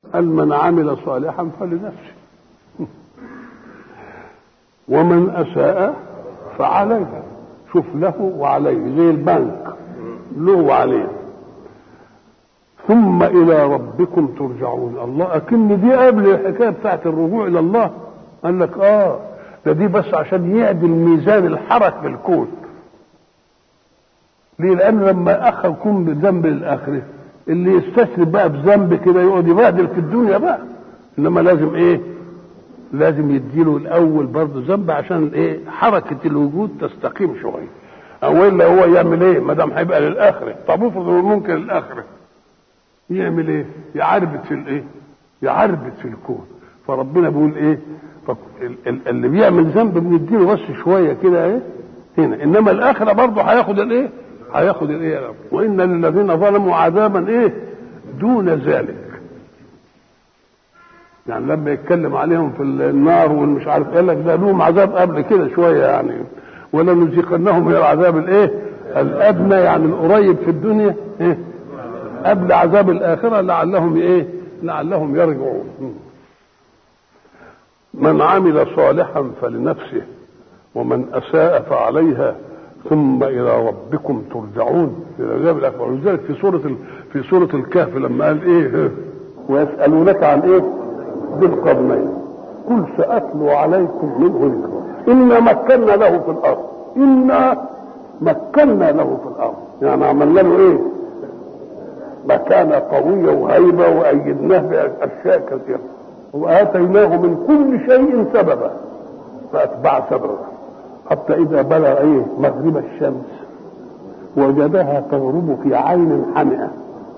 قال من عمل صالحا فلنفسه ومن اساء فعليها شوف له وعليه زي البنك له وعليه ثم الى ربكم ترجعون الله اكن دي قبل الحكايه بتاعت الرجوع الى الله قال لك اه ده دي بس عشان يعدل ميزان الحرك في الكون ليه لان لما اخر كون بذنب للاخره اللي يستسلم بقى بذنب كده يقعد يبهدل في الدنيا بقى انما لازم ايه لازم يديله الاول برضه ذنب عشان ايه حركه الوجود تستقيم شويه او الا هو يعمل ايه ما دام هيبقى للاخره طب افرض ممكن للاخره يعمل ايه يعربد في الايه يعربد في الكون فربنا بيقول ايه اللي بيعمل ذنب بنديله بس شويه كده ايه هنا انما الاخره برضه هياخد الايه هياخد الايه وان للذين ظلموا عذابا ايه دون ذلك يعني لما يتكلم عليهم في النار والمش عارف قال لك ده لهم عذاب قبل كده شويه يعني ولا نذيقنهم من العذاب الايه الادنى يعني القريب في الدنيا ايه قبل عذاب الاخره لعلهم ايه لعلهم يرجعون من عمل صالحا فلنفسه ومن اساء فعليها ثم الى ربكم ترجعون الى العذاب الاكبر ولذلك في سوره في سوره الكهف لما قال ايه ويسالونك عن ايه ذي القرنين قل ساتلو عليكم منه ذكرا انا مكنا له في الارض انا مكنا له في الارض يعني عملنا له ايه مكانه قويه وهيبه وايدناه باشياء كثيره واتيناه من كل شيء سببا فاتبع سببا حتى اذا بلغ ايه مغرب الشمس وجدها تغرب في عين حمئه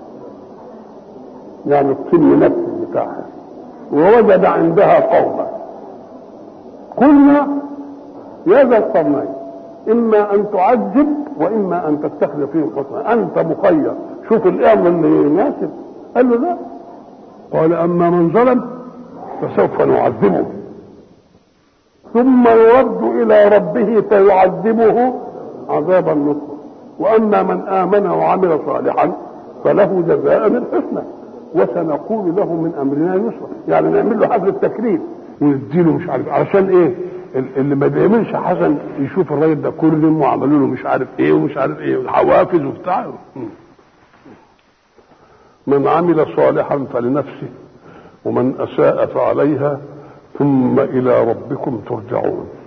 يعني الطين نفس بتاعها ووجد عندها قوما قلنا يا ذا القرنين اما ان تعذب واما ان تتخذ فيهم حسنا انت مخير شوف الامر اللي يناسب قال له لا قال اما من ظلم فسوف نعذبه ثم يرد الى ربه فيعذبه عذابا نكرا واما من امن وعمل صالحا فله جزاء الحسنى وسنقول له من امرنا يسرا يعني نعمل له حفل التكريم ونديله مش عارف عشان ايه اللي ما بيعملش حسن يشوف الراجل ده كرم وعملوا له مش عارف ايه ومش عارف ايه حوافز وبتاع من عمل صالحا فلنفسه ومن اساء فعليها ثم الى ربكم ترجعون